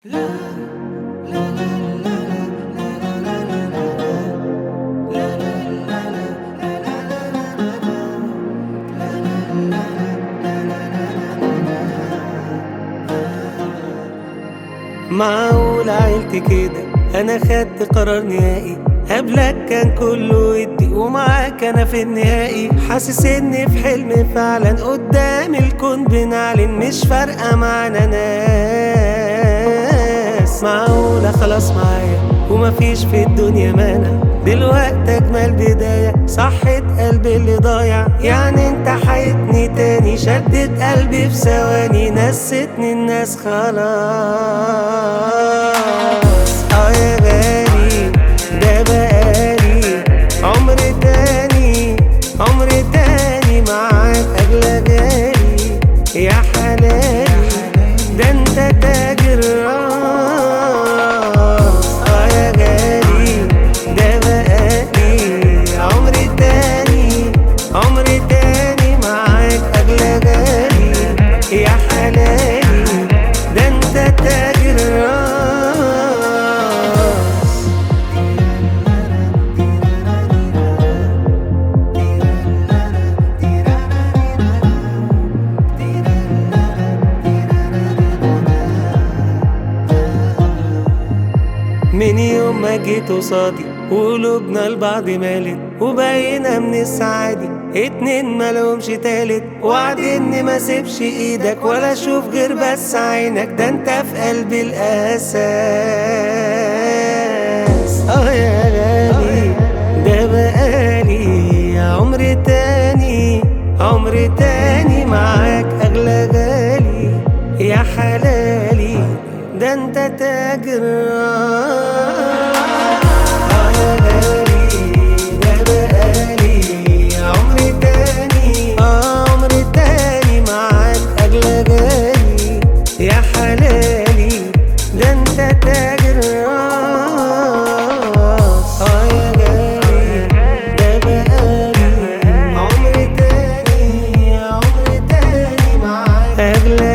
معقول عيلتي كده انا خدت قرار نهائي قبلك كان كله ودي ومعاك انا في النهائي حاسس اني في حلم فعلا قدام الكون بنعلن مش فارقه معانا ناس معقولة خلاص معايا ومفيش في الدنيا مانع دلوقتي اجمل بداية صحت قلبي اللي ضايع يعني انت حيتني تاني شدت قلبي في ثواني نستني الناس خلاص اه يا غالي ده بقالي عمر تاني عمر تاني معاك اغلى غالي يا حلالي ده انت تاج الراس اه يا غالي ده بقالي عمر تاني عمر تاني معاك اغلى غالي يا حلالي ده انت تاج الراس من يوم ما جيت قصادي وقلوبنا لبعض مالت وبقينا من السعادي اتنين مالهمش تالت وعد اني ما سيبش ايدك ولا اشوف غير بس عينك ده انت في قلبي الاساس اه يا غالي ده بقالي عمر تاني عمر تاني معاك اغلى غالي يا حلالي ده انت تاج الراس اه يا غالي ده بقالي عمر تاني اه عمر تاني معاك اغلى غالي يا حلالي ده انت تاج الراس اه يا غالي ده بقالي عمر تاني عمر تاني معاك اغلى